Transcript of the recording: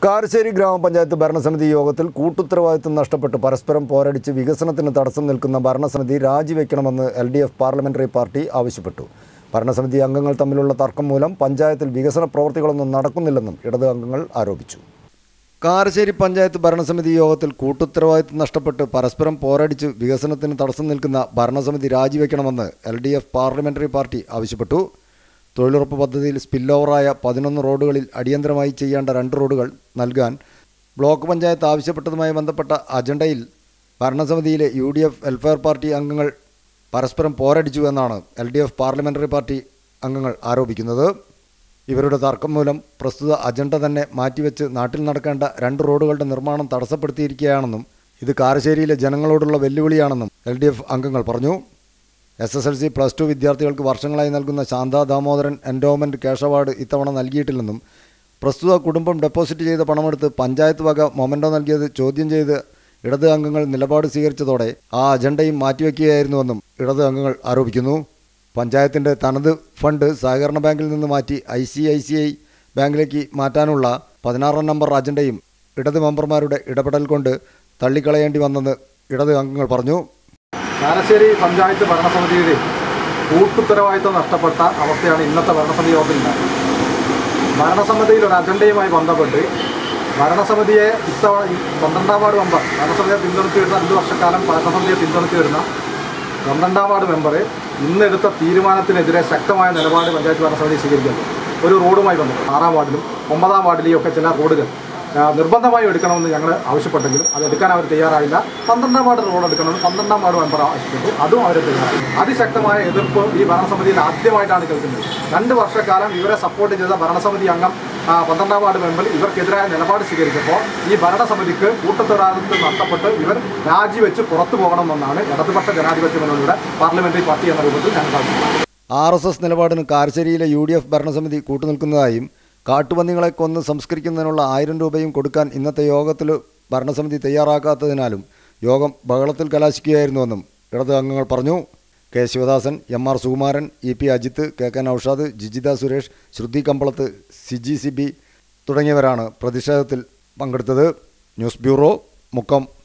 കാരശ്ശേരി ഗ്രാമപഞ്ചായത്ത് ഭരണസമിതി യോഗത്തിൽ കൂട്ടുത്തരവാദിത്വം നഷ്ടപ്പെട്ട് പരസ്പരം പോരടിച്ച് വികസനത്തിന് തടസ്സം നിൽക്കുന്ന ഭരണസമിതി രാജിവെക്കണമെന്ന് L D F parliamentary party ആവശ്യപ്പെട്ടു ഭരണസമിതി അംഗങ്ങൾ തമ്മിലുള്ള തർക്കം മൂലം പഞ്ചായത്തിൽ വികസന പ്രവർത്തികളൊന്നും നടക്കുന്നില്ലെന്നും ഇടത് അംഗങ്ങൾ ആരോപിച്ചു കാരശ്ശേരി പഞ്ചായത്ത് ഭരണസമിതി യോഗത്തിൽ കൂട്ടുത്തരവാദിത്വം നഷ്ടപ്പെട്ട് പരസ്പരം പോരടിച്ച് വികസനത്തിന് തടസ്സം നിൽക്കുന്ന ഭരണസമിതി രാജിവെക്കണമെന്ന് L D F parliamentary party ആവശ്യപ്പെട്ടു തൊഴിലുറപ്പ് പദ്ധതിയിൽ സ്പിൽ ഓവറായ പതിനൊന്ന് റോഡുകളിൽ അടിയന്തരമായി ചെയ്യേണ്ട രണ്ട് റോഡുകൾ നൽകാൻ ബ്ലോക്ക് പഞ്ചായത്ത് ആവശ്യപ്പെട്ടതുമായി ബന്ധപ്പെട്ട അജണ്ടയിൽ ഭരണസമിതിയിലെ U D F welfare party അംഗങ്ങൾ പരസ്പരം പോരടിച്ചു എന്നാണ് L D F parliamentary party അംഗങ്ങൾ ആരോപിക്കുന്നത് ഇവരുടെ തർക്കം മൂലം പ്രസ്തുത അജണ്ട തന്നെ മാറ്റിവെച്ച് നാട്ടിൽ നടക്കേണ്ട രണ്ട് റോഡുകളുടെ നിർമ്മാണം തടസ്സപ്പെടുത്തിയിരിക്കുകയാണെന്നും ഇത് കാരശ്ശേരിയിലെ ജനങ്ങളോടുള്ള വെല്ലുവിളിയാണെന്നും എൽ ഡി എഫ് അംഗങ്ങൾ പറഞ്ഞു S S L C plus two വിദ്യാർത്ഥികൾക്ക് വർഷങ്ങളായി നൽകുന്ന Shantha Damodaran endowment cash award ഇത്തവണ നൽകിയിട്ടില്ലെന്നും പ്രസ്തുത കുടുംബം ഡെപ്പോസിറ്റ് ചെയ്ത പണമെടുത്ത് പഞ്ചായത്ത് വക മൊമെൻറ്റോ നൽകിയത് ചോദ്യം ചെയ്ത് ഇടത് അംഗങ്ങൾ നിലപാട് സ്വീകരിച്ചതോടെ ആ അജണ്ടയും മാറ്റിവെക്കുകയായിരുന്നുവെന്നും ഇടത് അംഗങ്ങൾ ആരോപിക്കുന്നു പഞ്ചായത്തിൻ്റെ തനത് ഫണ്ട് സഹകരണ ബാങ്കിൽ നിന്ന് മാറ്റി I C I C I ബാങ്കിലേക്ക് മാറ്റാനുള്ള പതിനാറാം നമ്പർ അജണ്ടയും ഇടത് മെമ്പർമാരുടെ ഇടപെടൽ കൊണ്ട് തള്ളിക്കളയേണ്ടി വന്നെന്ന് ഇടത് അംഗങ്ങൾ പറഞ്ഞു കാരശ്ശേരി പഞ്ചായത്ത് ഭരണസമിതിയുടെ കൂട്ടുത്തരവാദിത്വം നഷ്ടപ്പെട്ട അവസ്ഥയാണ് ഇന്നത്തെ ഭരണസമിതി യോഗത്തിൽ ഉണ്ടായത് ഭരണസമിതിയിൽ ഒരു അജണ്ടയുമായി ബന്ധപ്പെട്ട് ഭരണസമിതിയെ ഇത്തവണ ഈ പന്ത്രണ്ടാം വാർഡ് മെമ്പർ ഭരണസമിതിയെ പിന്തുണച്ച് വരുന്ന അഞ്ച് വർഷക്കാലം ഭരണസമിതിയെ പിന്തുണച്ച് വരുന്ന പന്ത്രണ്ടാം വാർഡ് മെമ്പർ ഇന്നെടുത്ത തീരുമാനത്തിനെതിരെ ശക്തമായ നിലപാട് പഞ്ചായത്ത് ഭരണസമിതി സ്വീകരിക്കുന്നു ഒരു റോഡുമായി ബന്ധപ്പെട്ട് ആറാം വാർഡിലും ഒമ്പതാം വാർഡിലെയും ഒക്കെ ചില റോഡുകൾ ആ, നിർബന്ധമായും എടുക്കണമെന്ന് ഞങ്ങൾ ആവശ്യപ്പെട്ടെങ്കിലും അത് എടുക്കാൻ അവർ തയ്യാറായില്ല പന്ത്രണ്ടാം വാർഡ് റോഡ് എടുക്കണമെന്ന് പന്ത്രണ്ടാം വാർഡ് മെമ്പർ ആവശ്യപ്പെട്ടു അതും അവർ തയ്യാറായി അതിശക്തമായ എതിർപ്പ് ഈ ഭരണസമിതിയിൽ ആദ്യമായിട്ടാണ് കേൾക്കുന്നത് രണ്ട് വർഷക്കാലം ഇവരെ സപ്പോർട്ട് ചെയ്ത ഭരണസമിതി അംഗം ആ, പന്ത്രണ്ടാം വാർഡ് മെമ്പർ ഇവർക്കെതിരായ നിലപാട് സ്വീകരിച്ചപ്പോൾ ഈ ഭരണസമിതിക്ക് കൂട്ടത്തൊരാദിത്വം നഷ്ടപ്പെട്ട് ഇവർ രാജിവെച്ച് പുറത്തു പോകണമെന്നാണ് ഇടതുപക്ഷ ജനാധിപത്യ മുന്നണിയുടെ പാർലമെന്ററി പാർട്ടി എന്ന രൂപത്തിൽ ഞങ്ങൾ ആവശ്യപ്പെടുന്നത് ആർ എസ് എസ് നിലപാടിന് കാരശ്ശേരിയിലെ യു ഡി എഫ് ഭരണസമിതി കൂട്ടുനിൽക്കുന്നതായും കാട്ടുപന്നികളെ കൊന്ന് സംസ്കരിക്കുന്നതിനുള്ള ആയിരം രൂപയും കൊടുക്കാൻ ഇന്നത്തെ യോഗത്തിൽ ഭരണസമിതി തയ്യാറാക്കാത്തതിനാലും യോഗം ബഹളത്തിൽ കലാശിക്കുകയായിരുന്നുവെന്നും ഇടത് അംഗങ്ങൾ പറഞ്ഞു K Sivadasan M R Sukumaran E P Ajith K K Naushad Jijitha Suresh Sruthi Kambalath Siji Sibi തുടങ്ങിയവരാണ് പ്രതിഷേധത്തിൽ പങ്കെടുത്തത് ന്യൂസ് ബ്യൂറോ മുക്കം